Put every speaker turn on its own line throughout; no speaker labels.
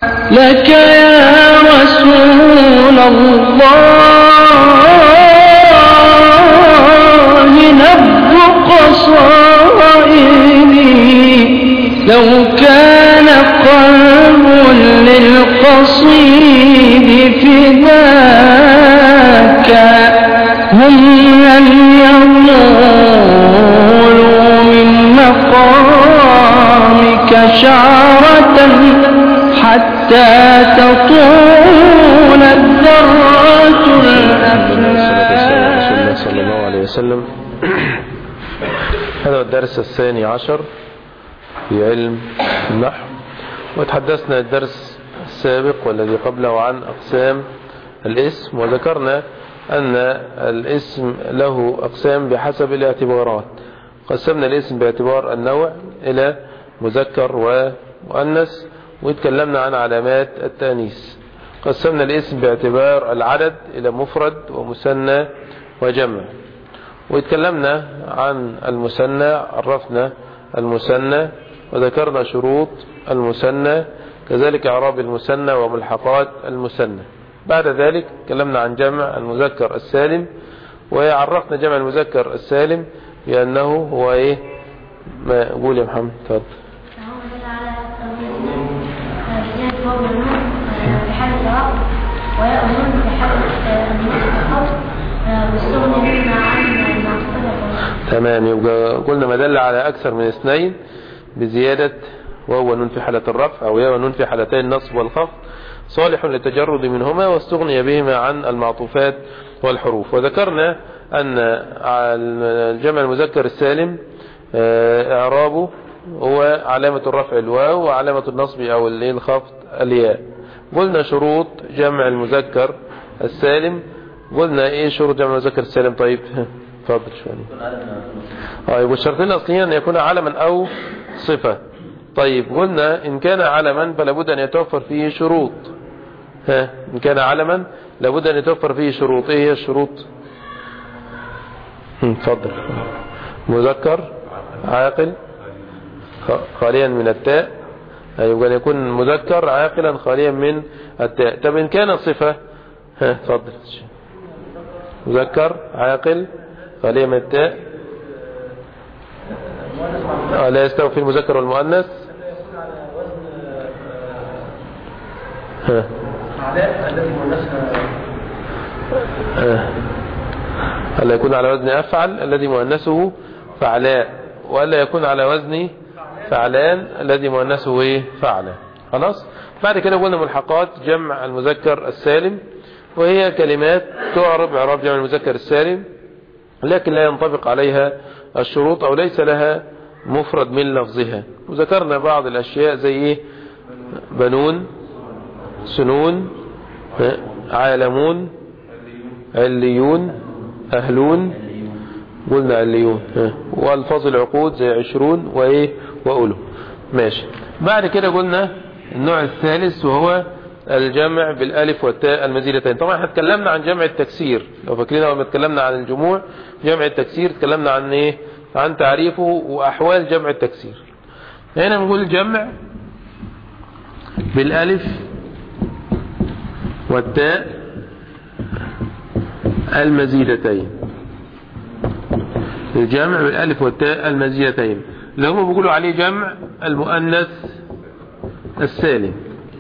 لك يا رسول الله نبض قصائدي لو كان قلب للقصيد فداك هم لن يطولوا من مقامك شعرة حتى تطول الذرات
والسلام صلى الله عليه وسلم هذا الدرس الثاني عشر في علم النحو وتحدثنا الدرس السابق والذي قبله عن أقسام الاسم وذكرنا أن الاسم له أقسام بحسب الاعتبارات قسمنا الاسم باعتبار النوع إلى مذكر ومؤنث واتكلمنا عن علامات التانيث قسمنا الاسم باعتبار العدد إلى مفرد ومثنى وجمع واتكلمنا عن المثنى عرفنا المثنى وذكرنا شروط المثنى كذلك اعراب المثنى وملحقات المثنى بعد ذلك تكلمنا عن جمع المذكر السالم وعرفنا جمع المذكر السالم بأنه هو ايه ما قول يا محمد تفضل تمام يبقى قلنا ما دل على أكثر من اثنين بزيادة وهو نون في حالة الرفع أو يا نون في حالتين النصب والخفض صالح للتجرد منهما واستغني بهما عن المعطوفات والحروف وذكرنا أن الجمع المذكر السالم إعرابه هو علامة الرفع الواو وعلامة النصب أو الخفض الياء قلنا شروط جمع المذكر السالم قلنا ايه شروط جمع المذكر السالم طيب تفضل شوية طيب والشرطين الاصليين ان يكون علما او صفة طيب قلنا ان كان علما فلابد ان يتوفر فيه شروط ها ان كان علما لابد ان يتوفر فيه شروط ايه هي الشروط تفضل مذكر عاقل خاليا من التاء يبقى أن يكون مذكر عاقلا خاليا من التاء طب إن كان صفة ها تفضل مذكر عاقل خاليا من التاء لا يستوي في المذكر والمؤنث ها ألا يكون على وزن أفعل الذي مؤنثه فعلاء وألا يكون على وزن فعلان الذي مؤنثه ايه فعلا خلاص بعد كده قلنا ملحقات جمع المذكر السالم وهي كلمات تعرب اعراب جمع المذكر السالم لكن لا ينطبق عليها الشروط او ليس لها مفرد من لفظها وذكرنا بعض الاشياء زي ايه بنون سنون عالمون عليون اهلون قلنا عليون والفاظ العقود زي عشرون وايه وأولو ماشي بعد كده قلنا النوع الثالث وهو الجمع بالالف والتاء المزيدتين طبعا احنا اتكلمنا عن جمع التكسير لو فاكرين لما اتكلمنا عن الجموع جمع التكسير اتكلمنا عن ايه عن تعريفه واحوال جمع التكسير هنا بنقول جمع بالالف والتاء المزيدتين الجمع بالالف والتاء المزيدتين اللي هم بيقولوا عليه جمع المؤنث السالم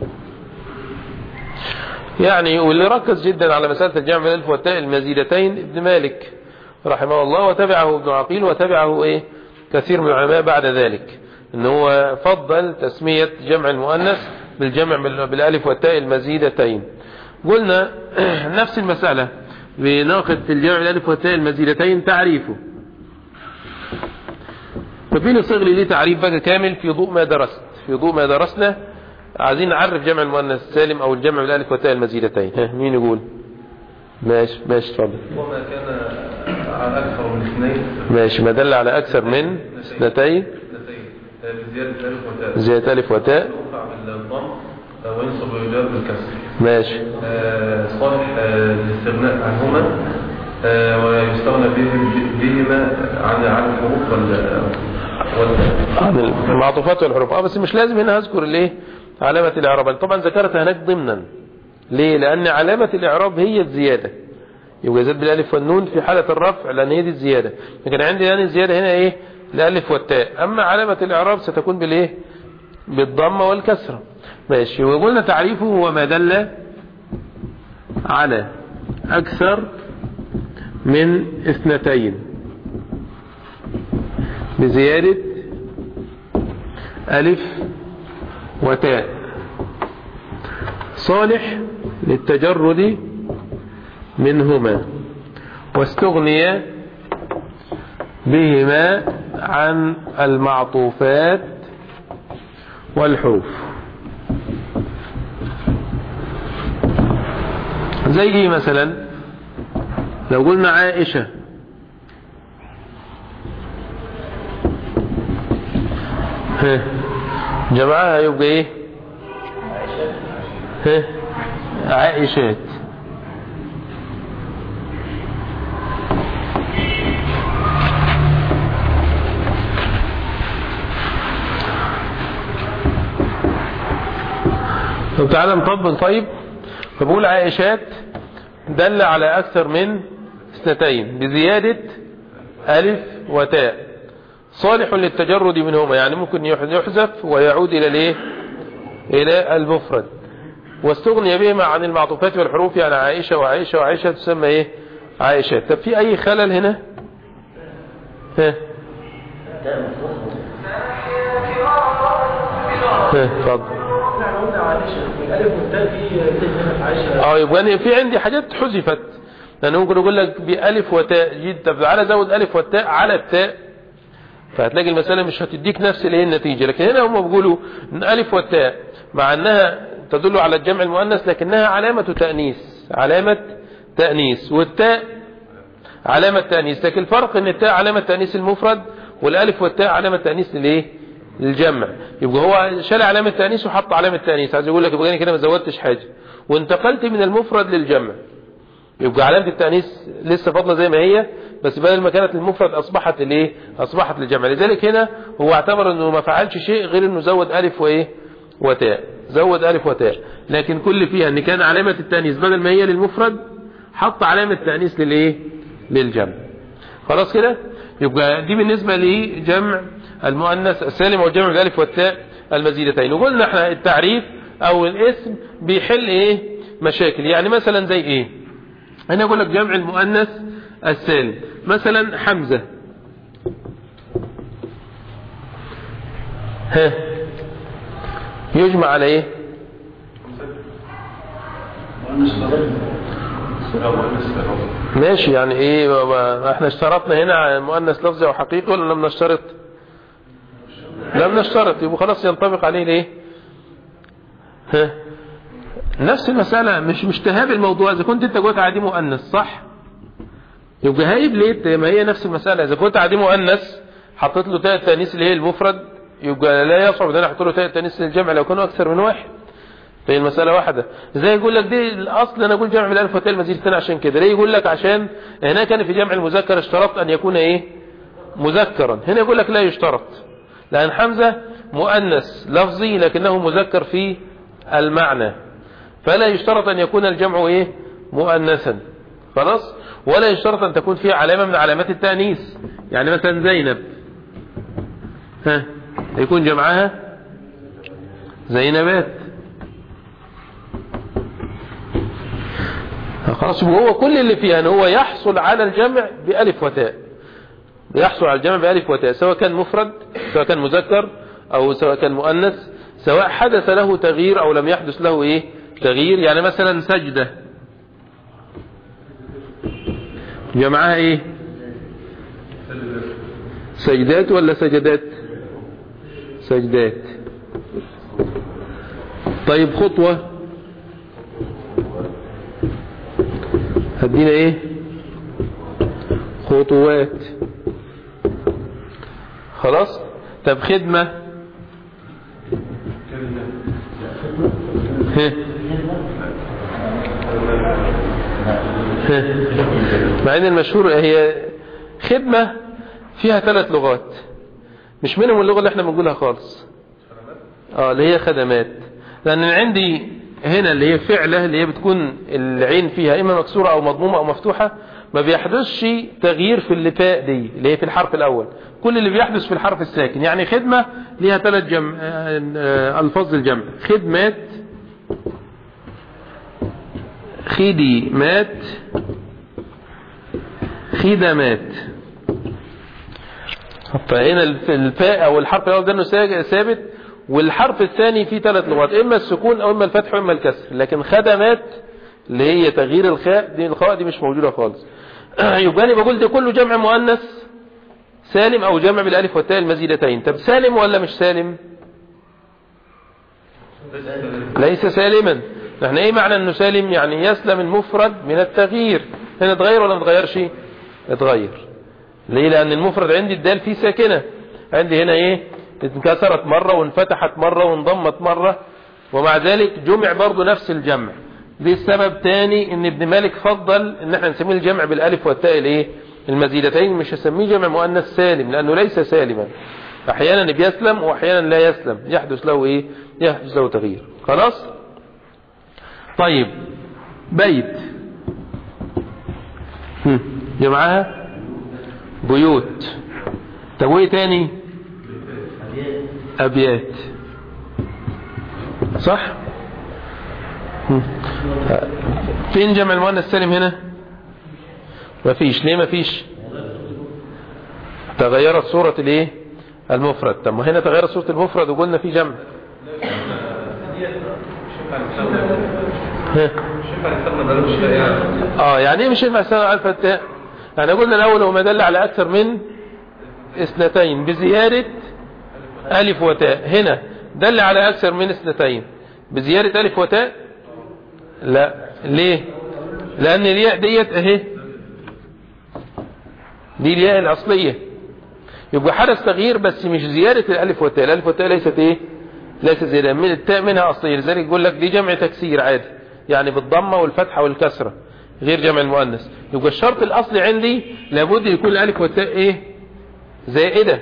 يعني واللي ركز جدا على مسألة الجمع بالالف والتاء المزيدتين ابن مالك رحمه الله وتبعه ابن عقيل وتبعه ايه كثير من العلماء بعد ذلك ان هو فضل تسمية جمع المؤنث بالجمع بالالف والتاء المزيدتين قلنا نفس المسألة بناقد في الجمع بالالف والتاء المزيدتين تعريفه ففين الصغري ليه تعريف بقى كامل في ضوء ما درست في ضوء ما درسنا عايزين نعرف جمع المؤنث السالم او الجمع بالالف والتاء المزيدتين ها مين يقول ماشي ماشي اتفضل
وما كان على اكثر من اثنين
ماشي ما دل على اكثر من اثنتين
اثنتين بزياده الف وتاء
زيادة الف وتاء
يرفع بالضم وينصب ويجر بالكسر
ماشي
آه، صالح آه، للاستغناء عنهما آه، ويستغنى به- بهما عن عن الحروف وال وال
عن المعطوفات والحروف اه بس مش لازم هنا هذكر الايه علامة الإعراب طبعا ذكرتها هناك ضمنا ليه لأن علامة الإعراب هي الزيادة يبقى زاد بالالف والنون في حالة الرفع لأن هي دي الزيادة لكن عندي يعني الزيادة هنا ايه الالف والتاء أما علامة الإعراب ستكون بالايه بالضمة والكسرة ماشي وقلنا تعريفه هو ما دل على أكثر من اثنتين بزيادة ألف وتاء صالح للتجرد منهما واستغني بهما عن المعطوفات والحروف زي ايه مثلا لو قلنا عائشة ها جمعها يبقى ايه ها عائشات طب تعالى نطبق طيب فبقول عائشات دل على أكثر من اثنتين بزيادة ألف وتاء صالح للتجرد منهما يعني ممكن يحذف ويعود إلى الايه إلى المفرد واستغني بهما عن المعطوفات والحروف يعني عائشة وعائشة وعائشة تسمى ايه عائشة طب في أي خلل هنا ها ها اتفضل اه يبقى في عندي حاجات حذفت لان ممكن اقول لك بألف وتاء جيد طب تعالى زود ألف والتاء على التاء فهتلاقي المسألة مش هتديك نفس الايه النتيجة لكن هنا هم بيقولوا ان ألف والتاء مع انها تدل على الجمع المؤنث لكنها علامة تأنيث علامة تأنيث والتاء علامة تأنيث لكن الفرق ان التاء علامة تأنيث المفرد والالف والتاء علامة تأنيث للايه للجمع يبقى هو شال علامة تأنيث وحط علامة تأنيث عايز يقول لك يبقى كده ما زودتش حاجة وانتقلت من المفرد للجمع يبقى علامة التأنيث لسه فاضلة زي ما هي بس بدل ما كانت المفرد أصبحت الايه أصبحت للجمع لذلك هنا هو اعتبر انه ما فعلش شيء غير انه زود ألف وايه وتاء زود ألف وتاء لكن كل فيها ان كان علامة التأنيث بدل ما هي للمفرد حط علامة التأنيث للايه للجمع خلاص كده يبقى دي بالنسبة لجمع المؤنث السالم والجمع بالالف والتاء المزيدتين وقلنا احنا التعريف او الاسم بيحل ايه مشاكل يعني مثلا زي ايه انا اقول لك جمع المؤنث السالم مثلا حمزة ها يجمع على ايه ماشي يعني ايه ما احنا اشترطنا هنا مؤنث لفظي او حقيقي ولا لم نشترط لم نشترط يبقى خلاص ينطبق عليه ليه ها نفس المسألة مش مش تهاب الموضوع اذا كنت انت قلت عادي مؤنث صح يبقى هايب ليه ما هي نفس المسألة اذا كنت عادي مؤنث حطيت له تاء التانيث اللي هي المفرد يبقى لا يصعب ان انا احط له تاء التانيث للجمع لو كانوا اكثر من واحد فهي المسألة واحدة زي يقول لك دي الأصل أنا أقول جمع بالألف والتاء المزيد الثاني عشان كده ليه يقول لك عشان هنا كان في جمع المذكر اشترط أن يكون إيه مذكرا هنا يقول لك لا يشترط لأن حمزة مؤنث لفظي لكنه مذكر في المعنى فلا يشترط أن يكون الجمع إيه مؤنثا خلاص ولا يشترط أن تكون فيه علامة من علامات التأنيث يعني مثلا زينب ها يكون جمعها زينبات خلاص هو كل اللي فيها ان هو يحصل على الجمع بألف وتاء يحصل على الجمع بألف وتاء سواء كان مفرد سواء كان مذكر او سواء كان مؤنث سواء حدث له تغيير او لم يحدث له ايه تغيير يعني مثلا سجدة جمعها ايه سجدات ولا سجدات سجدات طيب خطوة هدينا ايه خطوات خلاص طب خدمة ها. ها. مع ان المشهور هي خدمة فيها ثلاث لغات مش منهم اللغة اللي احنا بنقولها خالص اه اللي هي خدمات لان عندي هنا اللي هي فعلة اللي هي بتكون العين فيها اما مكسورة او مضمومة او مفتوحة ما بيحدثش تغيير في اللفاء دي اللي هي في الحرف الاول كل اللي بيحدث في الحرف الساكن يعني خدمة ليها ثلاث جمع آه، آه، الفاظ الجمع خدمات خدمات خدمات فهنا الف- الفاء او الحرف الاول ده انه سا- ثابت والحرف الثاني فيه ثلاث لغات اما السكون او اما الفتح واما الكسر لكن خدمات اللي هي تغيير الخاء دي الخاء دي مش موجوده خالص يبقى انا بقول ده كله جمع مؤنث سالم او جمع بالالف والتاء المزيدتين طب سالم ولا مش سالم ليس سالما احنا ايه معنى انه سالم يعني يسلم المفرد من التغيير هنا اتغير ولا ما اتغيرش اتغير ليه لان المفرد عندي الدال فيه ساكنة عندي هنا ايه انكسرت مرة وانفتحت مرة وانضمت مرة ومع ذلك جمع برضو نفس الجمع دي السبب تاني ان ابن مالك فضل ان احنا نسميه الجمع بالالف والتاء الايه المزيدتين مش هسميه جمع مؤنث سالم لانه ليس سالما احيانا بيسلم واحيانا لا يسلم يحدث له ايه يحدث له تغيير خلاص طيب بيت هم، جمعها بيوت طب وايه تاني ابيات صح هم. فين جمع المؤنث السالم هنا مفيش ليه مفيش تغيرت صورة الايه المفرد طب ما هنا تغيرت صورة المفرد وقلنا في جمع ها. اه يعني ايه مش ينفع استغنى عن الفتاء يعني قلنا الاول هو ما دل على اكثر من اثنتين بزيادة الف وتاء هنا دل على اكثر من اثنتين بزيادة الف وتاء لا ليه لان الياء ديت اهي دي الياء الاصلية يبقى حدث تغيير بس مش زيادة الالف والتاء الالف والتاء ليست ايه ليست زيادة من التاء منها اصلية لذلك يقول لك دي جمع تكسير عادي يعني بالضمة والفتحة والكسرة غير جمع المؤنث يبقى الشرط الاصلي عندي لابد يكون الالف والتاء ايه زائدة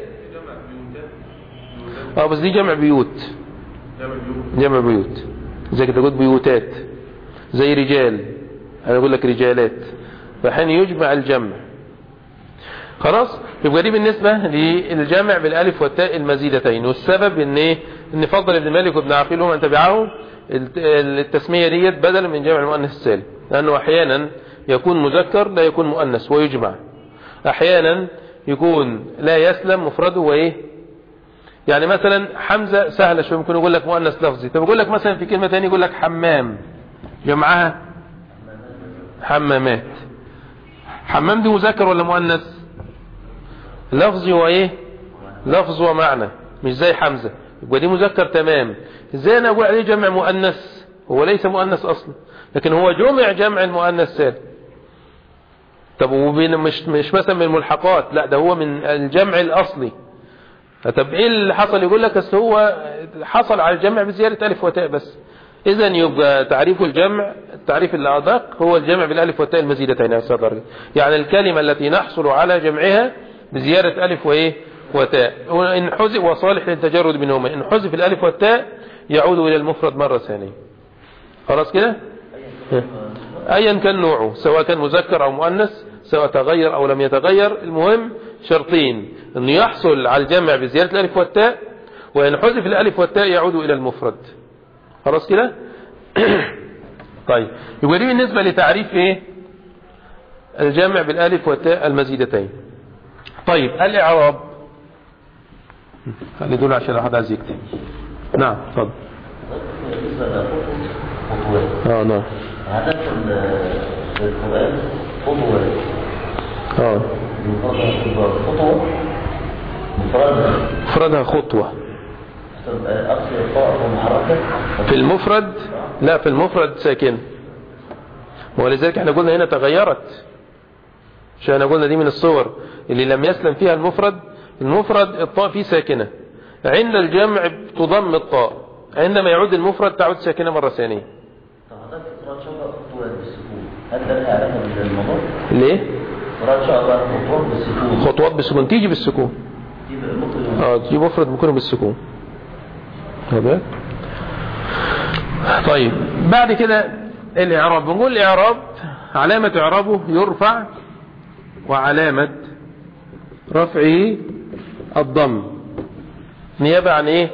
اه بس دي جمع بيوت جمع بيوت زي كده تقول بيوتات زي رجال انا اقول لك رجالات فحين يجمع الجمع خلاص يبقى دي بالنسبة للجمع بالالف والتاء المزيدتين والسبب ان ايه ان فضل ابن مالك وابن عقيل هم ان تبعهم التسمية ديت بدلا من جمع المؤنث السالم لانه احيانا يكون مذكر لا يكون مؤنث ويجمع احيانا يكون لا يسلم مفرده وايه يعني مثلا حمزة سهلة شوية ممكن يقول لك مؤنث لفظي طب يقول لك مثلا في كلمة تانية يقول لك حمام جمعها حمامات حمام دي مذكر ولا مؤنث لفظي وايه لفظ ومعنى مش زي حمزة يبقى دي مذكر تمام ازاي انا اقول عليه جمع مؤنث هو ليس مؤنث اصلا لكن هو جمع جمع المؤنث سالم طب وبين مش مش مثلا من الملحقات لا ده هو من الجمع الاصلي طب ايه اللي حصل يقول لك اصل هو حصل على الجمع بزيادة الف وتاء بس اذا يبقى تعريف الجمع التعريف اللي ادق هو الجمع بالالف والتاء المزيدتين على درجة يعني الكلمة التي نحصل على جمعها بزيادة الف وايه وتاء وان حذف وصالح للتجرد منهما ان حذف الالف والتاء يعود الى المفرد مرة ثانية خلاص كده ايا كان نوعه سواء كان مذكر او مؤنث سواء تغير او لم يتغير المهم شرطين انه يحصل على الجمع بزيادة الالف والتاء وان حذف الالف والتاء يعود الى المفرد خلاص كده طيب يبقى دي بالنسبة لتعريف ايه الجمع بالالف والتاء المزيدتين طيب الاعراب خلي دول عشان احد عايز يكتب نعم اتفضل اه نعم
هدف القرآن خطوة
اه
خطوة مفردة
مفردها خطوة
أصل الطاء محركة
في المفرد لا في المفرد ساكن ولذلك احنا قلنا هنا تغيرت عشان احنا قلنا دي من الصور اللي لم يسلم فيها المفرد المفرد الطاء فيه ساكنة عند الجمع تضم الطاء عندما يعود المفرد تعود ساكنة مرة ثانية
طب هدف قراءة شبه خطوة بالسكون هل ده لها علاقة بالموضوع؟
ليه
قراءة شبه خطوة بالسكون
خطوات بالسكون تيجي بالسكون
يبقى ممكن
اه تجيب مفرد مكونه بالسكون هذا طيب بعد كده الإعراب بنقول الإعراب علامة إعرابه يرفع وعلامة رفعه الضم نيابة عن إيه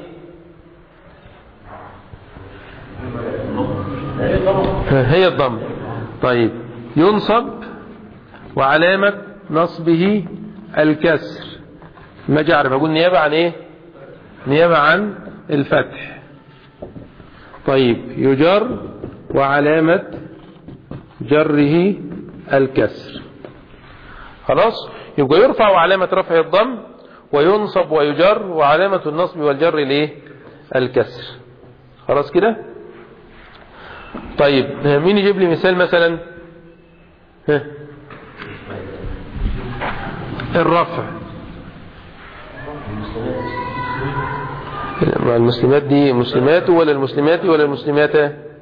هي الضم طيب ينصب وعلامة نصبه الكسر ما جعرف أقول نيابة عن إيه نيابة عن الفتح طيب يجر وعلامة جره الكسر خلاص يبقى يرفع وعلامة رفع الضم وينصب ويجر وعلامة النصب والجر ليه الكسر خلاص كده طيب مين يجيب لي مثال مثلا ها. الرفع المسلمات دي مسلمات ولا المسلمات ولا المسلمات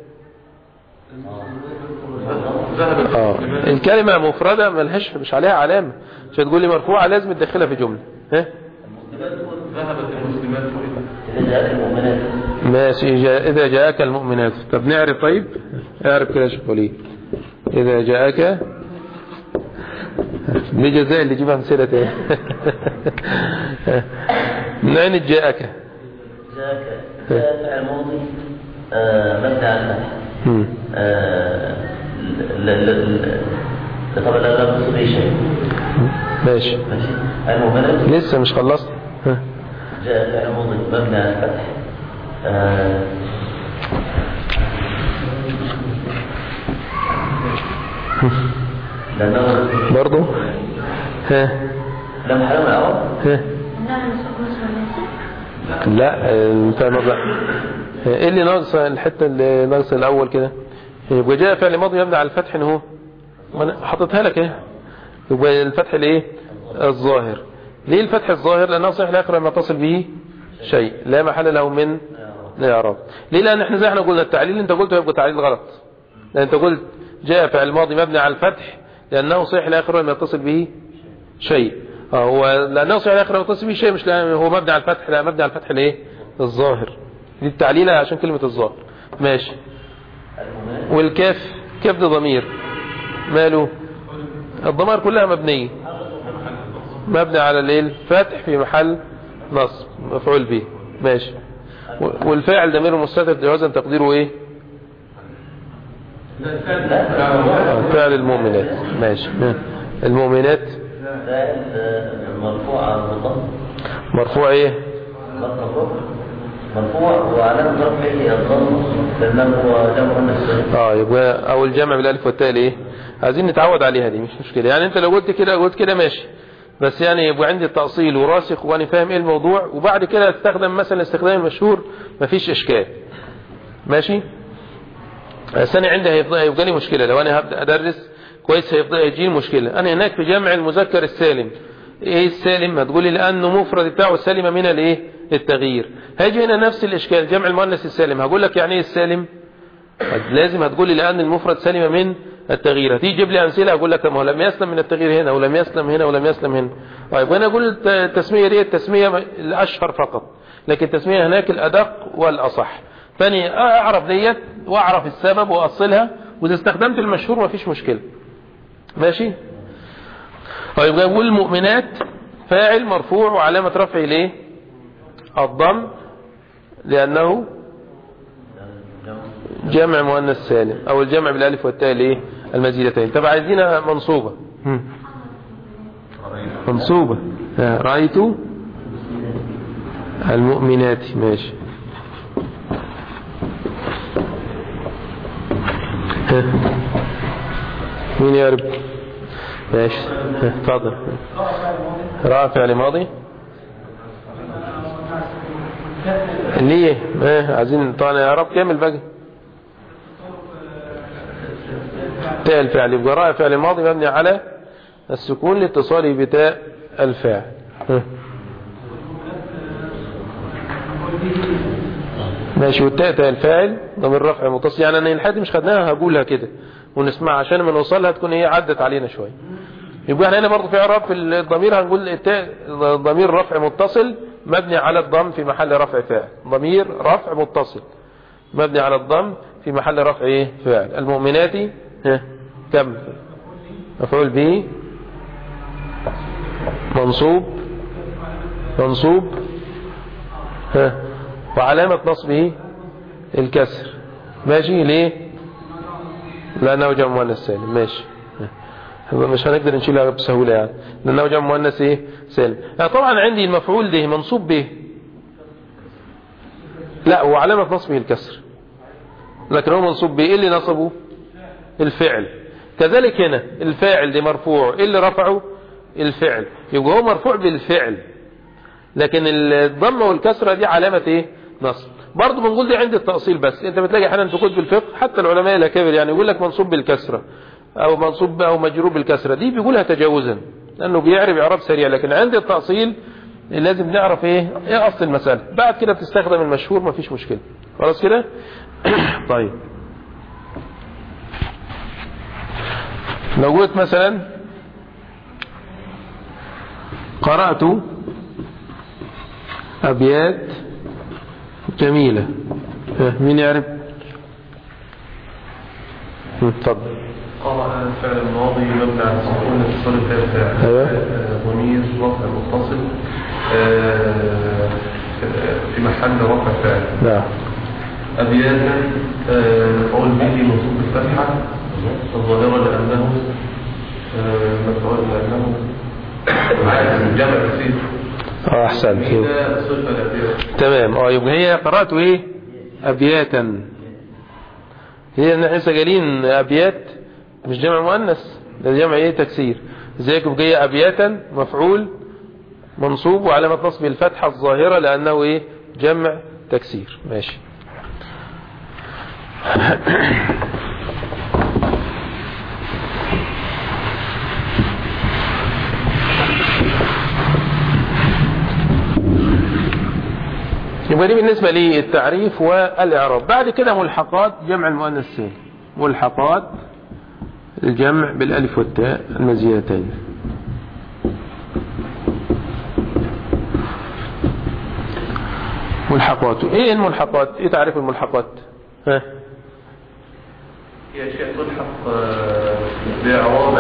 اه الكلمة مفردة ملهاش مش عليها علامة مش هتقول لي مرفوعة لازم تدخلها في جملة ها
ذهبت المسلمات
إذا جاءت المؤمنات
ماشي جاء إذا جاءك المؤمنات طب نعرف طيب اعرف كده شوف لي إذا جاءك دي جزاء اللي يجيبها امثله تاني من أين جاءك
جاءك جاء فعل ماضي آه، مبني على الفتح
مم.
آه، ل- ل- ل- طبعا لا لا تصل به شيء
ماشي
ماشي المؤمنات
لسه مش خلصت ها.
جاء فعل ماضي مبني على الفتح آه، لأنه
برضو ها
لم حرم العرب
ها لا انت نضع ايه اللي ناقص الحته اللي ناقص الاول كده يبقى جاء فعل ماضي يبنى على الفتح ان هو ما انا حطيتها لك ايه يبقى الفتح الايه الظاهر ليه الفتح الظاهر لانه صحيح لا يقرأ ما تصل به شيء لا محل له من الاعراب ليه لان احنا زي احنا قلنا التعليل اللي انت قلته يبقى تعليل غلط لان انت قلت جاء فعل ماضي مبني على الفتح لانه صحيح لا يقرأ ما يتصل به شيء اه هو لانه صحيح لا يقرأ ما يتصل به شيء مش لأن هو مبني على الفتح لا مبني على الفتح الايه الظاهر دي التعليل عشان كلمة الظاهر ماشي والكاف كاف ده ضمير ماله الضمائر كلها مبنية مبني على الايه الفتح في محل نصب مفعول به ماشي و- والفاعل ضمير مستتر جوازا تقديره ايه آه، فعل المؤمنات ماشي ها. المؤمنات
فاعل آه، مرفوع على الضم
مرفوع ايه
مرفوع مرفوع وعلامة رفعه الضم لأنه هو جمع النساء
اه يبقى او الجمع بالالف والتاء ايه عايزين نتعود عليها دي مش مشكله يعني انت لو قلت كده قلت كده ماشي بس يعني يبقى عندي التأصيل وراسخ وانا فاهم ايه الموضوع وبعد كده استخدم مثلا الاستخدام المشهور مفيش اشكال ماشي بس انا عندي هيفضل هيبقى لي مشكله لو انا هبدا ادرس كويس هيفضل يجي مشكله انا هناك في جمع المذكر السالم ايه السالم هتقولي لانه مفرد بتاعه سلم من الايه التغيير هيجي هنا نفس الاشكال جمع المؤنث السالم هقول لك يعني ايه السالم لازم هتقول لي لأن المفرد سلم من التغيير هتيجي تجيب لي أمثلة أقول لك ما هو لم يسلم من التغيير هنا ولم يسلم هنا ولم يسلم هنا طيب أنا أقول الت- التسمية دي التسمية الأشهر فقط لكن التسمية هناك الأدق والأصح ثاني أعرف ديت وأعرف السبب وأصلها وإذا استخدمت المشهور ما فيش مشكلة ماشي طيب أقول المؤمنات فاعل مرفوع وعلامة رفعه ليه الضم لأنه جمع مؤنث سالم او الجمع بالالف والتاء الايه المزيدتين طب عايزينها منصوبه هم. منصوبه آه، رايت المؤمنات ماشي ها. مين يا رب ماشي ها، اتفضل راء فعل ماضي ليه ما عايزين طبعا يا رب كامل بقى تاء الفعل يبقى راء فعل ماضي مبني على السكون لاتصاله بتاء الفاعل ها. ماشي والتاء تاء الفاعل ضمير رفع متصل يعني انا الحاجه مش خدناها هقولها كده ونسمعها عشان لما نوصلها تكون هي عدت علينا شويه يبقى احنا هنا برضه في اعراب في الضمير هنقول التاء ضمير رفع متصل مبني على الضم في محل رفع فاعل ضمير رفع متصل مبني على الضم في محل رفع ايه فعل المؤمنات ها كم مفعول به منصوب منصوب ها وعلامة نصبه الكسر ماشي ليه لأنه جمع مؤنث سالم ماشي ها. مش هنقدر نشيلها بسهولة يعني لأنه جمع مؤنث ايه سالم يعني طبعا عندي المفعول ده منصوب به لا هو علامة نصبه الكسر لكن هو منصوب به ايه اللي نصبه الفعل كذلك هنا الفاعل دي مرفوع ايه اللي رفعه الفعل يبقى هو مرفوع بالفعل لكن الضمه والكسره دي علامه ايه نصب برضه بنقول دي عند التأصيل بس انت بتلاقي احيانا في كتب الفقه حتى العلماء الاكابر يعني يقول لك منصوب بالكسره او منصوب او مجرور بالكسره دي بيقولها تجاوزا لانه بيعرف اعراب سريع لكن عند التأصيل لازم نعرف ايه ايه اصل المسألة بعد كده بتستخدم المشهور مفيش مشكلة خلاص كده طيب لو قلت مثلا قرأت أبيات جميلة ها، مين يعرف اتفضل
قرأ الفعل الماضي مبني على السكون اتصال الفعل
أيوة.
آه، ضمير رفع متصل آه، في محل رفع فعل
لا
أبياتا آه، مفعول به منصوب بالفتحة الظاهرة لأنه آه، مفعول لأنه جمع كثير
اه احسنت
إذا صفة الأبيات
تمام اه يبقى هي قرأت ايه ابياتا هي ان احنا لسه قايلين ابيات مش جمع مؤنث ده جمع ايه تكسير زيك يبقى هي ابياتا مفعول منصوب وعلامة نصب الفتحة الظاهرة لانه ايه جمع تكسير ماشي يبقى دي بالنسبة للتعريف والإعراب بعد كده ملحقات جمع المؤنث السالم ملحقات الجمع بالألف والتاء المزيتين ملحقات ايه الملحقات ايه تعريف الملحقات ها
هي أشياء تلحق آه، بإعراب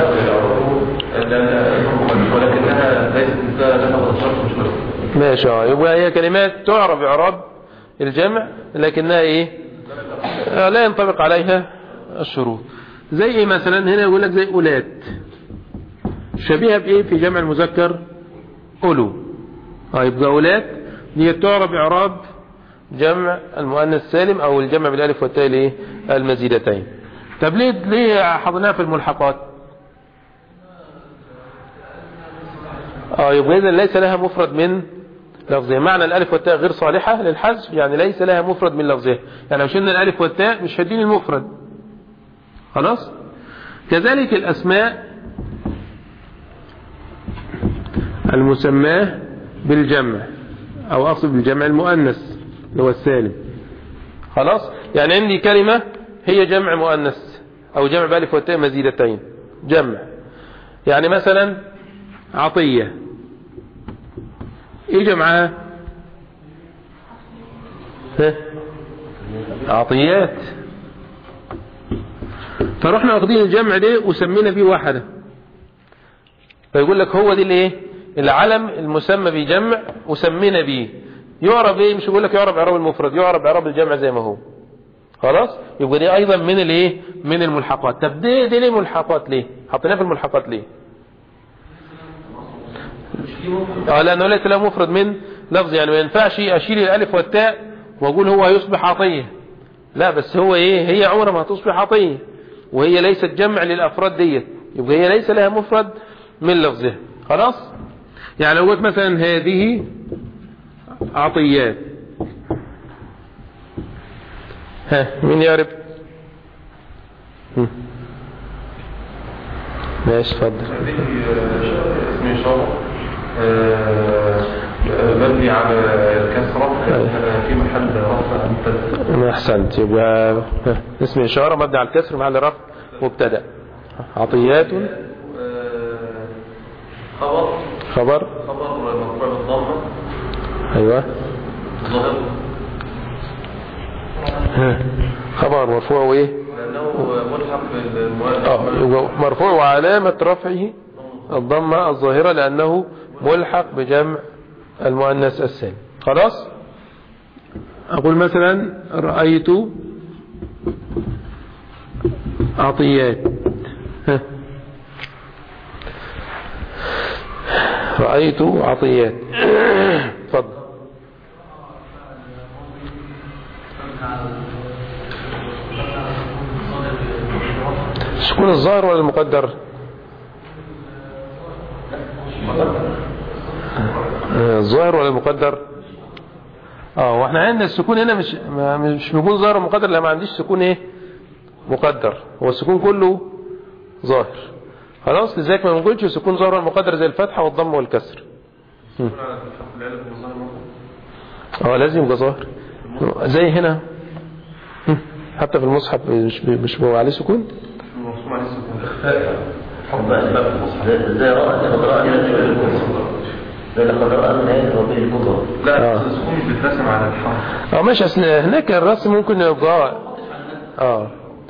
لأن- ولكنها ليست لها متصرف مش لها
ماشي اه يبقى هي كلمات تعرف إعراب الجمع لكنها ايه آه، لا ينطبق عليها الشروط زي ايه مثلا هنا يقول لك زي أولاد شبيهة بايه في جمع المذكر أولو اه يبقى أولاد دي تعرف إعراب جمع المؤنث السالم او الجمع بالالف والتاء الايه المزيدتين طب ليه ليه حضرناها في الملحقات اه يبقى اذا ليس لها مفرد من لفظها معنى الالف والتاء غير صالحة للحذف يعني ليس لها مفرد من لفظها يعني لو شلنا الالف والتاء مش هدين المفرد خلاص كذلك الاسماء المسماه بالجمع او اقصد بالجمع المؤنث اللي هو السالم خلاص يعني عندي كلمة هي جمع مؤنث او جمع بالف والتاء مزيدتين جمع يعني مثلا عطية ايه جمعها ها؟ عطيات فرحنا واخدين الجمع ده وسمينا بيه واحدة فيقول لك هو دي الايه العلم المسمى بجمع وسمينا بيه يعرب ايه مش يقول لك يعرب اعراب المفرد يعرب اعراب الجمع زي ما هو خلاص يبقى دي ايضا من الايه من الملحقات طب دي دي ليه ملحقات ليه حطيناها في الملحقات ليه اه لانه ليس له مفرد من لفظ يعني ما ينفعش اشيل الالف والتاء واقول هو هيصبح عطيه لا بس هو ايه هي عمرها ما هتصبح عطيه وهي ليست جمع للافراد ديت يبقى هي ليس لها مفرد من لفظها خلاص يعني لو قلت مثلا هذه عطيات ها مين يعرف هم. ماشي اتفضل
هذه آه، اسم إشارة آه، مبني على الكسرة آه، في محل رفع مبتدأ
احسنت يبقى ها، اسم اشاره مبني على الكسر محل رفع مبتدا عطيات
آه، خبر
خبر
خبر مرفوع بالضمة
ايوه
ظاهر
ها. خبر مرفوع وايه
لأنه ملحق بالمؤنث
اه يبقى مرفوع وعلامة رفعه الضمة الظاهرة لأنه ملحق بجمع المؤنث السالم خلاص أقول مثلا رأيت عطيات ها. رأيت عطيات تفضل السكون الظاهر ولا المقدر آه، الظاهر ولا المقدر اه واحنا عندنا السكون هنا مش ما- مش بيكون ظاهر ومقدر لا ما عنديش سكون ايه مقدر هو السكون كله ظاهر خلاص لذلك ما بنقولش سكون ظاهر والمقدر زي الفتحه والضم والكسر
على الحق العلم والظاهر مرفوع.
اه لازم يبقى ظاهر زي هنا هم، حتى في المصحف مش مش بيبقى عليه سكون
مرسوم عليه السكون إخفاء
حب أسباب المصحف زي- زي رأى لقد رأى من النهاية الكبرى زي لقد رأى من نهاية الربيع الكبرى
لا
آه.
بس السكون مش بيترسم على الحرف
اه ماشي اصل هناك الرسم ممكن يبقى اه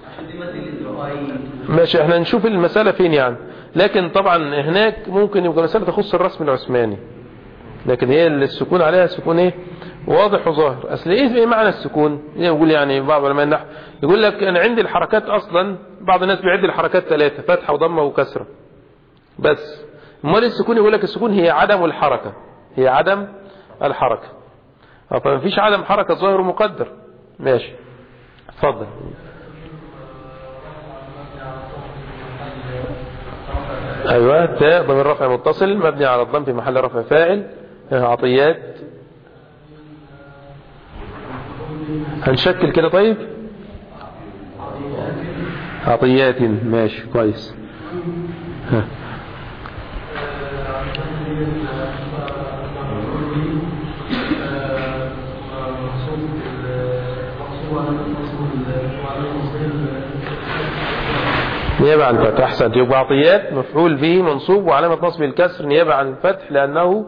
ماشي احنا نشوف المسألة فين يعني لكن طبعا هناك ممكن يبقى مسألة تخص الرسم العثماني لكن هي السكون عليها سكون ايه واضح وظاهر اصل ايه ايه معنى السكون يقول يعني بعض علماء النحو يقول لك انا عندي الحركات اصلا بعض الناس بيعد الحركات ثلاثة فتحة وضمة وكسرة بس امال السكون يقول لك السكون هي عدم الحركة هي عدم الحركة اه فما فيش عدم حركة ظاهر ومقدر ماشي اتفضل ايوه تاء ضمير رفع متصل مبني على الضم في محل رفع فاعل آه، عطيات هنشكل كده طيب عطيات ماشي كويس ها. نيابة عن الفتح أحسنت يبقى عطيات مفعول به منصوب وعلامة نصب الكسر نيابة عن الفتح لأنه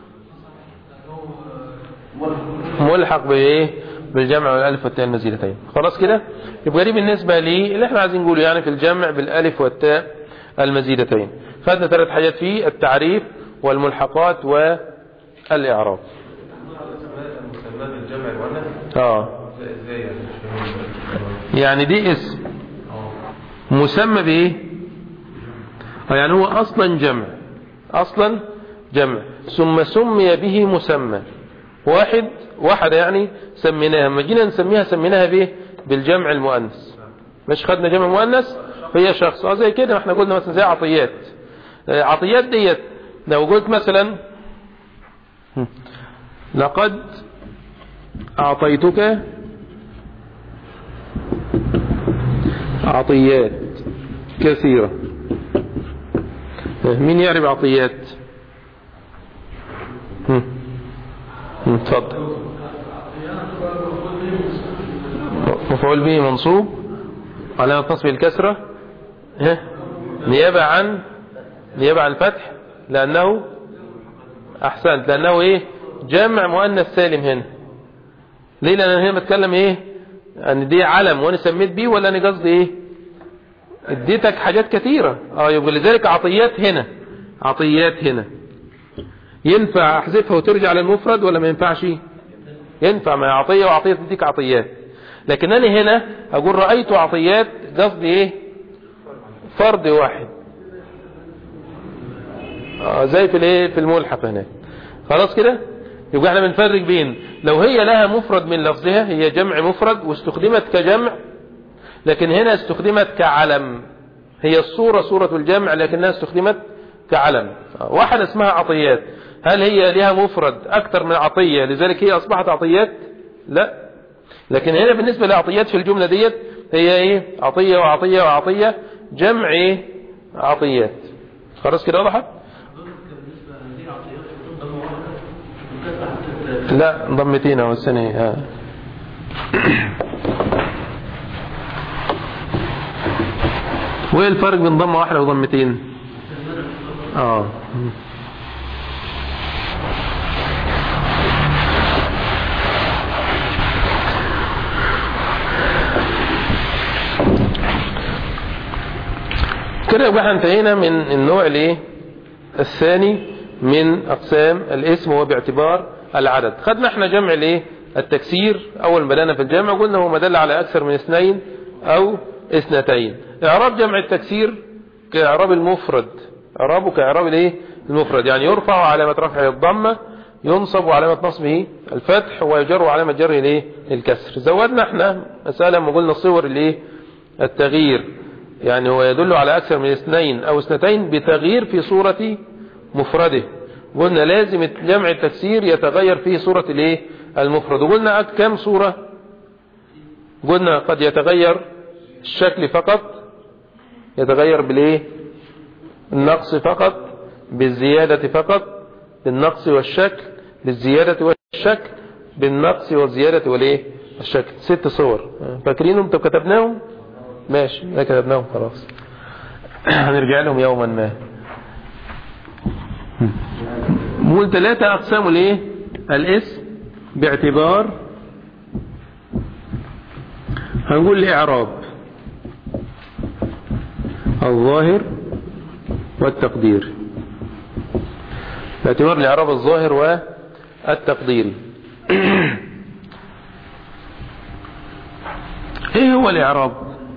ملحق بإيه بالجمع والألف والتاء المزيدتين خلاص كده يبقى دي بالنسبة لي اللي احنا عايزين نقوله يعني في الجمع بالألف والتاء المزيدتين فاتنا ثلاث حاجات فيه التعريف والملحقات والإعراب
مسمى بالجمع المؤنث
اه
ازاي يعني مش فاهم
يعني دي اسم مسمى بايه آه يعني هو اصلا جمع اصلا جمع ثم سمي به مسمى واحد واحد يعني سميناها لما جينا نسميها سميناها بايه بالجمع المؤنث مش خدنا جمع مؤنث هي شخص اه زي كده احنا قلنا مثلا زي عطيات آه، عطيات ديت لو قلت مثلا هم، لقد اعطيتك عطيات كثيرة مين يعرف عطيات هم. هم، تفضل مفعول به منصوب علامة نصب الكسرة ها؟ نيابة عن نيابة عن الفتح لأنه أحسنت لأنه إيه جمع مؤنث سالم هنا ليه لأن أنا هنا بتكلم إيه ان دي علم وانا سميت بيه ولا انا قصدي ايه اديتك حاجات كثيرة اه يبقى لذلك عطيات هنا عطيات هنا ينفع احذفها وترجع للمفرد ولا ما ينفعش ينفع ما هي عطية وعطية تديك عطيات لكن انا هنا اقول رأيت عطيات قصدي ايه فرد واحد اه زي في الايه في الملحق هناك خلاص كده يبقى احنا بنفرق بين لو هي لها مفرد من لفظها هي جمع مفرد واستخدمت كجمع لكن هنا استخدمت كعلم هي الصورة صورة الجمع لكنها استخدمت كعلم واحدة اسمها عطيات هل هي لها مفرد أكثر من عطية لذلك هي أصبحت عطيات لا لكن هنا بالنسبة لعطيات في الجملة ديت هي ايه عطية وعطية وعطية جمع ايه عطيات خلاص كده وضحت لا ضمتين اهو السنة آه. وايه الفرق بين ضمة واحدة وضمتين اه كده يبقى احنا انتهينا من النوع الايه الثاني من اقسام الاسم وهو باعتبار العدد خدنا احنا جمع الايه التكسير اول ما بدانا في الجمع قلنا هو ما دل على اكثر من اثنين او اثنتين اعراب جمع التكسير كاعراب المفرد اعرابه كاعراب الايه المفرد يعني يرفع علامه رفعه الضمه ينصب وعلامه نصبه الفتح ويجر علامه جره الايه الكسر زودنا احنا مساله لما قلنا صور الايه التغيير يعني هو يدل على أكثر من اثنين أو اثنتين بتغيير في صورة مفرده قلنا لازم جمع التكسير يتغير فيه صورة الايه المفرد وقلنا كم صورة قلنا قد يتغير الشكل فقط يتغير بالايه النقص فقط بالزيادة فقط بالنقص والشكل بالزيادة والشكل بالنقص والزيادة والايه الشكل ست صور فاكرينهم انتوا كتبناهم ماشي ده كتبناهم خلاص هنرجع لهم يوما ما مول ثلاثة أقسام الايه الاسم باعتبار هنقول الإعراب الظاهر والتقدير باعتبار الإعراب الظاهر والتقديري ايه هو الإعراب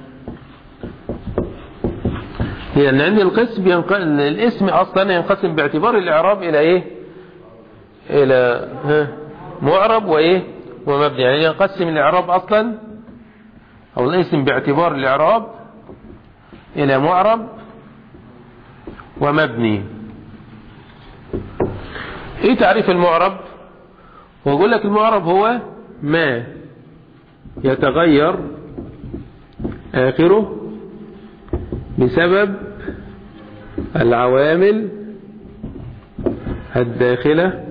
لأن عند القسم ينق... الاسم أصلا ينقسم باعتبار الإعراب إلى إيه إلى ها معرب وإيه ومبني يعني ينقسم الإعراب أصلا أو الاسم باعتبار الإعراب إلى معرب ومبني إيه تعريف المعرب ويقول لك المعرب هو ما يتغير آخره بسبب العوامل الداخلة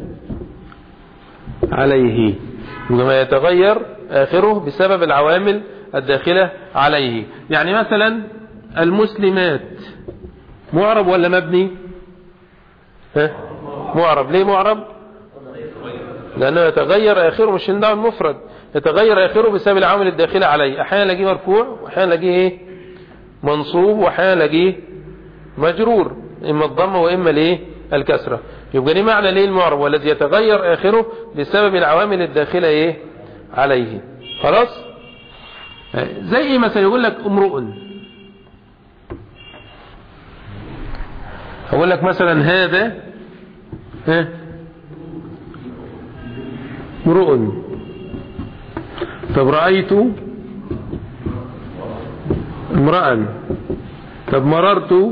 عليه وما يتغير آخره بسبب العوامل الداخلة عليه يعني مثلا المسلمات معرب ولا مبني ها؟ معرب ليه معرب لأنه يتغير آخره مش عنده المفرد يتغير آخره بسبب العوامل الداخلة عليه أحيانا الاقيه مرفوع وأحيانا الاقيه ايه منصوب وأحيانا الاقيه مجرور إما الضمة وإما الايه الكسرة يبقى ليه معنى ليه المعرب والذي يتغير آخره بسبب العوامل الداخلة ايه عليه خلاص زي ايه مثلا يقول لك امرؤ اقول لك مثلا هذا ها امرؤ طب رأيت امرأ طب مررت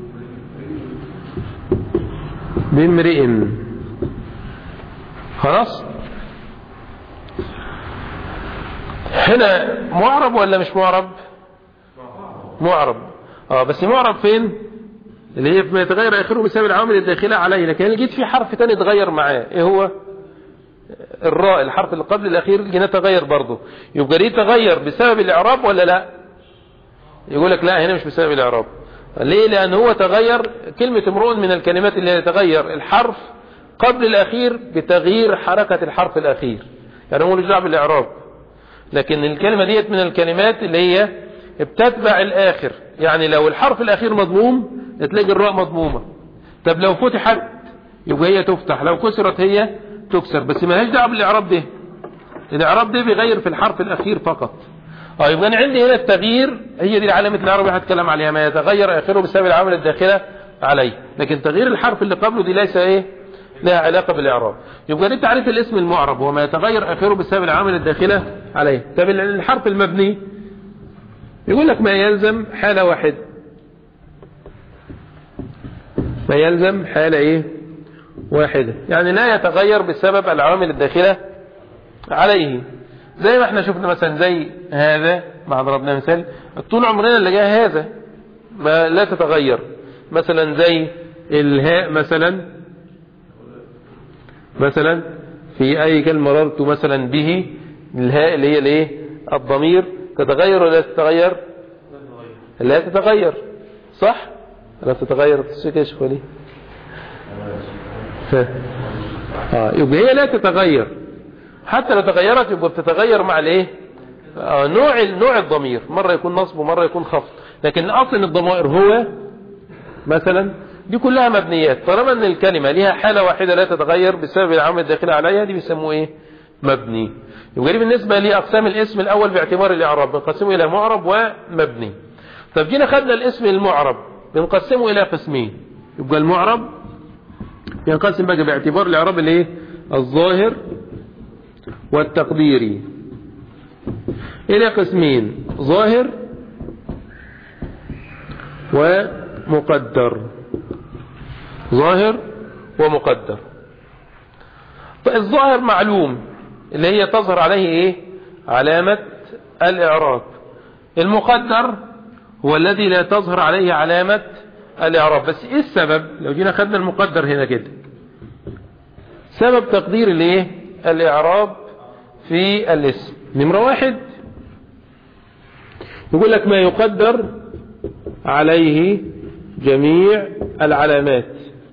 بامرئ خلاص هنا معرب ولا مش معرب معرب اه بس معرب فين اللي هي ما يتغير اخره بسبب العوامل الداخله عليه لكن اللي جيت في حرف تاني اتغير معاه ايه هو الراء الحرف اللي قبل الاخير جينا تغير برضه يبقى ليه تغير بسبب الاعراب ولا لا يقول لك لا هنا مش بسبب الاعراب ليه لان هو تغير كلمة امرؤ من الكلمات اللي يتغير الحرف قبل الاخير بتغيير حركة الحرف الاخير يعني هو مش دعوه بالاعراب لكن الكلمة ديت من الكلمات اللي هي بتتبع الاخر يعني لو الحرف الاخير مضموم تلاقي الراء مضمومة طب لو فتحت يبقى هي تفتح لو كسرت هي تكسر بس ما لهاش دعوه بالاعراب ده الاعراب ده بيغير في الحرف الاخير فقط اه يبقى انا عندي هنا التغيير هي دي العلامه الاعراب اللي هتكلم عليها ما يتغير اخره بسبب العوامل الداخله عليه لكن تغيير الحرف اللي قبله دي ليس ايه لها علاقه بالاعراب يبقى دي تعريف الاسم المعرب هو ما يتغير اخره بسبب العوامل الداخله عليه طب الحرف المبني يقول لك ما يلزم حاله واحده ما يلزم حاله ايه واحدة يعني لا يتغير بسبب العوامل الداخلة عليه زي ما احنا شفنا مثلا زي هذا ما ضربنا مثال طول عمرنا اللي جاء هذا ما لا تتغير مثلا زي الهاء مثلا مثلا في اي كلمة مررت مثلا به الهاء اللي هي الايه الضمير تتغير ولا تتغير لا تتغير صح لا تتغير تشوف يا شيخ وليه آه يبقى هي لا تتغير حتى لو تغيرت يبقى بتتغير مع الايه آه نوع نوع الضمير مرة يكون نصب ومرة يكون خفض لكن اصل الضمائر هو مثلا دي كلها مبنيات طالما ان الكلمة ليها حالة واحدة لا تتغير بسبب العامل الداخل عليها دي بيسموه ايه مبني يبقى دي بالنسبة لأقسام الاسم الأول باعتبار الإعراب بنقسمه إلى معرب ومبني طب جينا خدنا الاسم المعرب بنقسمه إلى قسمين يبقى المعرب ينقسم بقى باعتبار الإعراب الايه الظاهر والتقديري إلى قسمين ظاهر ومقدر ظاهر ومقدر فالظاهر معلوم اللي هي تظهر عليه ايه علامة الاعراب المقدر هو الذي لا تظهر عليه علامة الاعراب بس ايه السبب لو جينا خدنا المقدر هنا كده سبب تقدير الايه الاعراب في الاسم نمرة واحد يقول لك ما يقدر عليه جميع العلامات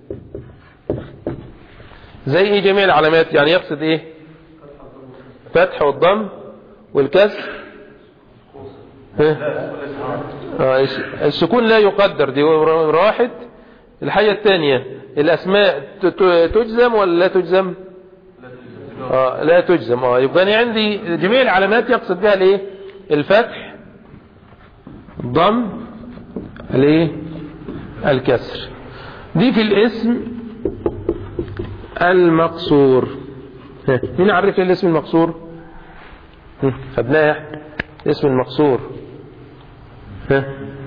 زي ايه جميع العلامات يعني يقصد ايه فتح والضم والكسر ها؟ آه، السكون لا يقدر دي نمرة واحد الحاجة الثانية الأسماء ت- ت- تجزم ولا لا تجزم آه لا تجزم آه يبقى أنا عندي جميع العلامات يقصد بها الايه الفتح الضم الايه الكسر دي في الاسم المقصور ها، مين عرف لي الاسم المقصور ها، خدناه إحنا. الاسم المقصور ها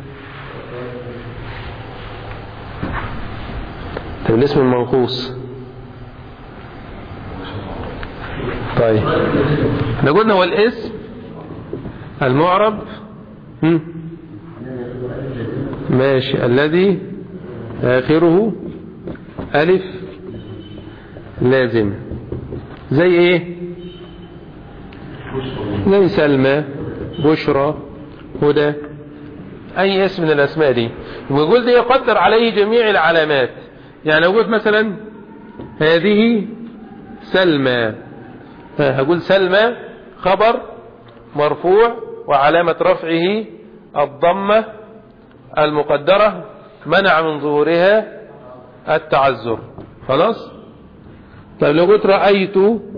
طيب الاسم المنقوص طيب احنا قلنا هو الاسم المعرب هم؟ ماشي الذي آخره ألف لازم زي ايه زي سلمى بشرى هدى اي اسم من الاسماء دي ويقول ده يقدر عليه جميع العلامات يعني لو قلت مثلا هذه سلمى ها، هقول سلمى خبر مرفوع وعلامة رفعه الضمة المقدرة منع من ظهورها التعذر خلاص طيب لو قلت رأيت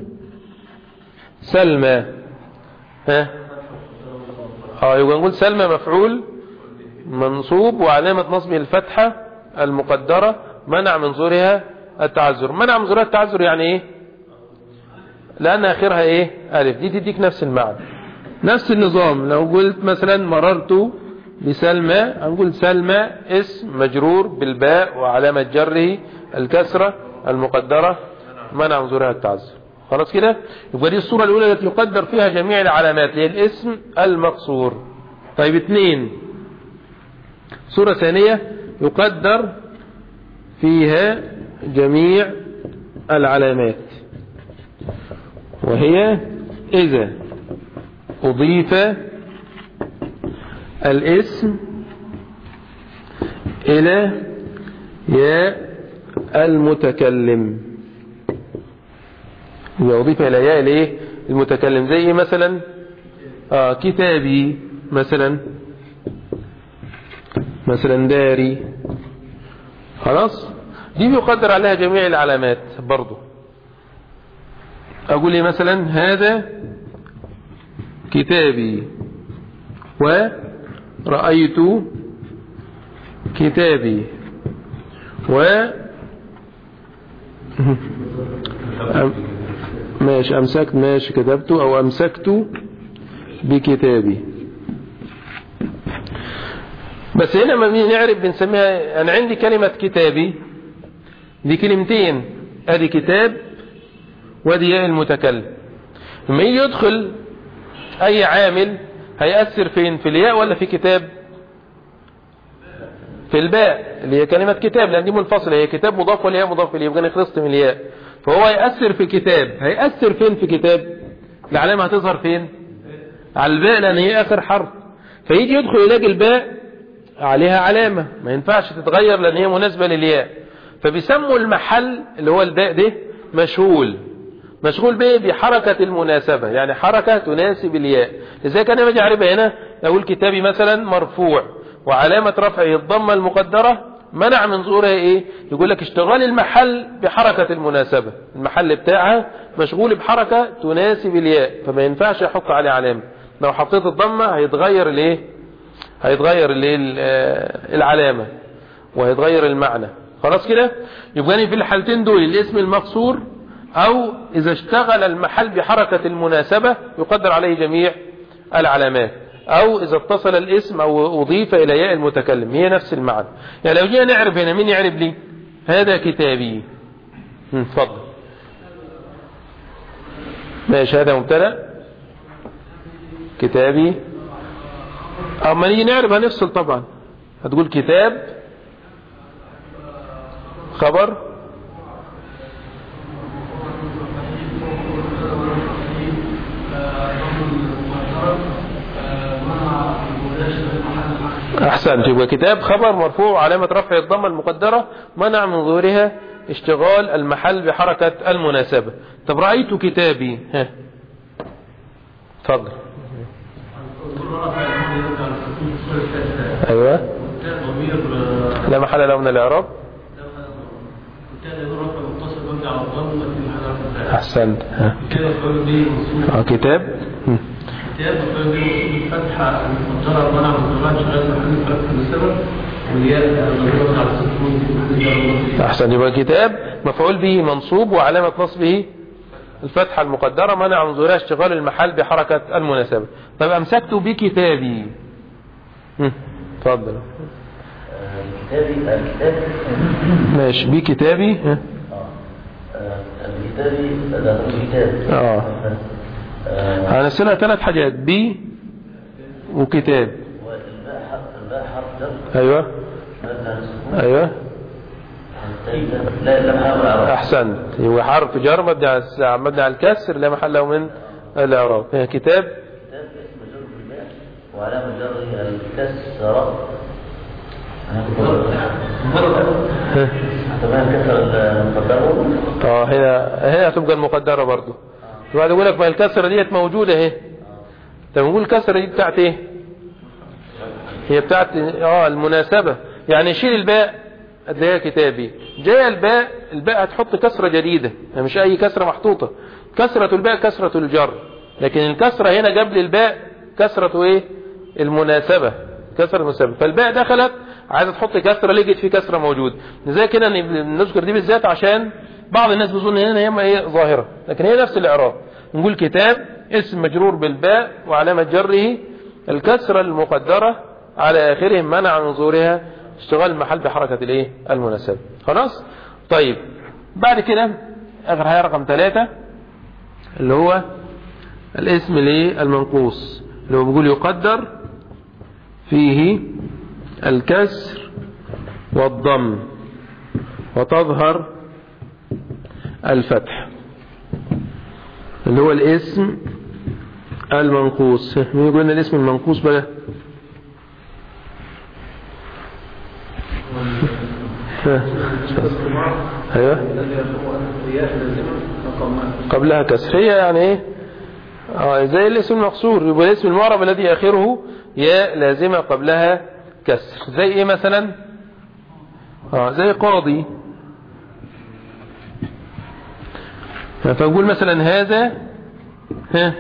سلمى ها اه يبقى نقول سلمى مفعول منصوب وعلامة نصبه الفتحة المقدرة منع من ظهورها التعذر منع من ظهورها التعذر يعني ايه لأن آخرها ايه ألف دي تديك نفس المعنى نفس النظام لو قلت مثلا مررت بسلمى هنقول سلمى اسم مجرور بالباء وعلامة جره الكسرة المقدرة منع من ظهورها التعذر خلاص كده يبقى دي الصورة الأولى التي يقدر فيها جميع العلامات هي الاسم المقصور طيب اثنين صورة ثانية يقدر فيها جميع العلامات وهي إذا أضيف الاسم إلى ياء المتكلم إذا أضيف إلى ياء الإيه المتكلم زي إيه مثلا آه كتابي مثلا مثلا داري خلاص دي بيقدر عليها جميع العلامات برضو أقول إيه مثلا هذا كتابي ورأيت كتابي و أم- ماشي أمسكت ماشي كتبت أو أمسكت بكتابي بس هنا ما بنيجي نعرف بنسميها أنا عندي كلمة كتابي دي كلمتين ادي كتاب وادي ياء المتكلم لما يجي يدخل اي عامل هيأثر فين في الياء ولا في كتاب في الباء اللي هي كلمة كتاب لان دي منفصلة هي كتاب مضاف والياء مضاف اليه يبقى انا خلصت من الياء فهو هيأثر في كتاب هيأثر فين في كتاب العلامة هتظهر فين على الباء لان هي اخر حرف فيجي يدخل يلاقي الباء عليها علامة ما ينفعش تتغير لان هي مناسبة للياء فبيسموا المحل اللي هو الباء ده مشغول مشغول به بحركة المناسبة يعني حركة تناسب الياء ازاي كان باجي اعرفها هنا اقول كتابي مثلا مرفوع وعلامة رفعه الضمة المقدرة منع من ظهورها ايه يقول لك اشتغال المحل بحركة المناسبة المحل بتاعها مشغول بحركة تناسب الياء فما ينفعش احط عليه علامة لو حطيت الضمة هيتغير الايه هيتغير الايه ال- العلامة وهيتغير المعنى خلاص كده يبقى أنا في الحالتين دول الاسم المقصور او اذا اشتغل المحل بحركة المناسبة يقدر عليه جميع العلامات او اذا اتصل الاسم او اضيف الى ياء المتكلم هي نفس المعنى يعني لو جينا نعرف هنا مين يعرف لي هذا كتابي هم، اتفضل ماشي هذا مبتدا كتابي اما نيجي نعرف هنفصل طبعا هتقول كتاب خبر احسنت يبقى كتاب خبر مرفوع علامة رفع الضمة المقدرة منع من ظهورها اشتغال المحل بحركة المناسبة طب رأيت كتابي ها اتفضل ايوه
ضمير
لا محل له من الاعراب
كان يدور رفع متصل مبني على الضم لكن على
احسنت ها
كده مفعول به منصوب
آه، كتاب هم.
كتاب مفعول به منصوب الفتحة المقدرة منع من ظهورها شغال محل فتح السبب والياء ضمير مبني على السكون
احسن يبقى كتاب مفعول به منصوب وعلامة نصبه الفتحة المقدرة منع من ظهورها اشتغال المحل بحركة المناسبة طيب امسكت بكتابي هم. اتفضل
كتابي الكتاب
ماشي بكتابي ها.
الكتابي ده كتاب
اه
آه،
هنسألها ثلاث حاجات بي وكتاب
والباء حرف الباء حرف جر
ايوه
مبني على السكون
ايوه
لا لا محل العرب
احسنت هو حرف جر مبني على الس- مبني على الكسر لا محل له من الاعراب ها، كتاب
كتاب اسم جر بالباء وعلامة جره الكسر
ها.
تمام كسر المقدرة
اه هنا هنا هتبقى المقدرة برضو بعد يقول لك ما الكسرة ديت موجودة اهي طب نقول الكسرة دي بتاعت ايه هي بتاعت اه المناسبة يعني شيل الباء اللي هي كتابي جاء الباء الباء هتحط كسرة جديدة يعني مش اي كسرة محطوطة كسرة الباء كسرة الجر لكن الكسرة هنا قبل الباء كسرة ايه المناسبة كسرة المناسبة فالباء دخلت عايزة تحط كسرة لقيت في كسرة موجود زي كده ن- نذكر دي بالذات عشان بعض الناس بيظن هنا هي ايه ظاهرة لكن هي نفس الاعراب نقول كتاب اسم مجرور بالباء وعلامة جره الكسرة المقدرة على آخره منع من ظهورها اشتغال المحل بحركة الايه المناسبة خلاص طيب بعد كده آخر حاجة رقم ثلاثة اللي هو الاسم الايه المنقوص اللي هو بيقول يقدر فيه الكسر والضم وتظهر الفتح اللي هو الاسم المنقوص مين يقول لنا الاسم المنقوص بقى ها. ايوه قبلها كسر هي يعني ايه اه زي الاسم المقصور يبقى الاسم المعرب الذي اخره ياء لازمه قبلها كسر زي ايه مثلا اه زي قاضي فنقول مثلا هذا ها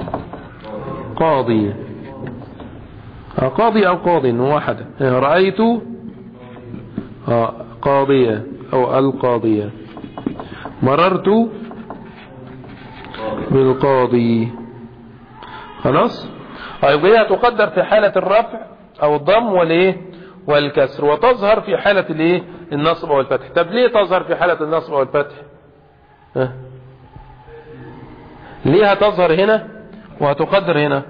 قاضي آه، قاضي او قاض واحدة آه، رأيت آه، قاضية او القاضية مررت بالقاضي خلاص طيب هي تقدر في حالة الرفع او الضم والايه والكسر وتظهر في حالة الايه النصب والفتح طب ليه تظهر في حالة النصب والفتح ها؟ ليه هتظهر هنا وهتقدر هنا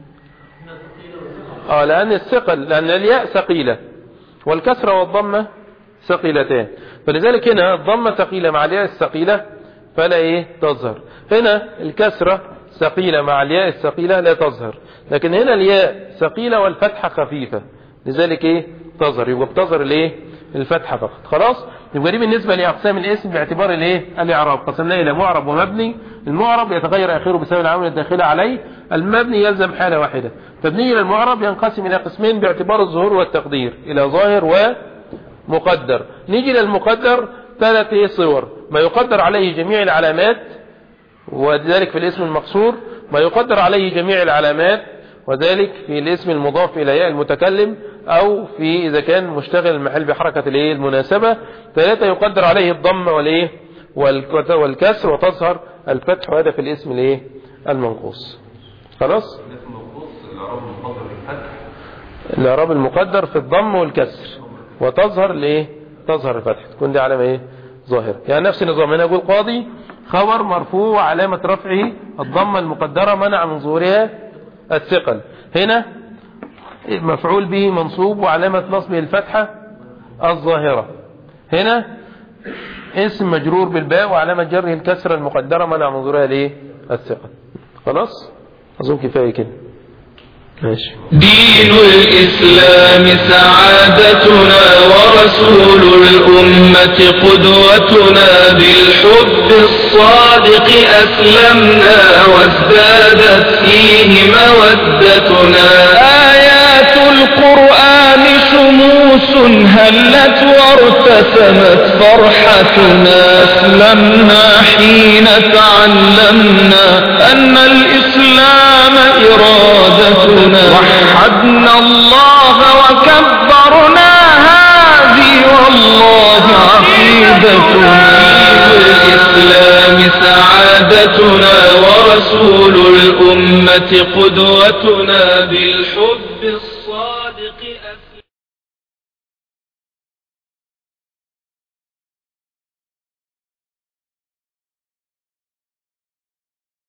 اه لان الثقل لان الياء ثقيلة والكسرة والضمة ثقيلتان فلذلك هنا الضمة ثقيلة مع الياء الثقيلة فلا ايه تظهر هنا الكسرة ثقيلة مع الياء الثقيلة لا تظهر لكن هنا الياء ثقيلة والفتحة خفيفة لذلك ايه تظهر يبقى بتظهر الايه الفتحة فقط خلاص يبقى دي بالنسبة لأقسام الاسم باعتبار الايه الاعراب قسمناه الى معرب ومبني المعرب يتغير اخره بسبب العامل الداخلي عليه المبني يلزم حالة واحدة فبني الى المعرب ينقسم الى قسمين باعتبار الظهور والتقدير الى ظاهر مقدر نيجي للمقدر ثلاث إيه صور ما يقدر عليه جميع العلامات وذلك في الاسم المقصور ما يقدر عليه جميع العلامات وذلك في الاسم المضاف إلى ياء المتكلم أو في إذا كان مشتغل المحل بحركة الايه المناسبة ثلاثة يقدر عليه الضم والإيه والك- والكسر وتظهر الفتح وهذا في الاسم الايه المنقوص خلاص
الاسم المنقوص الإعراب المفضل بالفتح
الاعراب المقدر في الضم والكسر وتظهر الايه تظهر الفتح تكون دي علامه ايه ظاهره يعني نفس النظام هنا يقول قاضي خبر مرفوع وعلامه رفعه الضمه المقدره منع من ظهورها الثقل هنا مفعول به منصوب وعلامه نصبه الفتحه الظاهره هنا اسم مجرور بالباء وعلامه جره الكسره المقدره منع من ظهورها الايه الثقل خلاص اظن كفايه كده ماشي
دين الإسلام سعادتنا ورسول الأمة قدوتنا بالحب الصادق أسلمنا وازدادت فيه مودتنا آيات القرآن شموس هلت وارتسمت فرحتنا أسلمنا حين تعلمنا أن الإسلام إرادتنا وحدنا الله وكبرنا هذه والله عقيدتنا الإسلام سعادتنا ورسول الأمة قدوتنا بالحب الصادق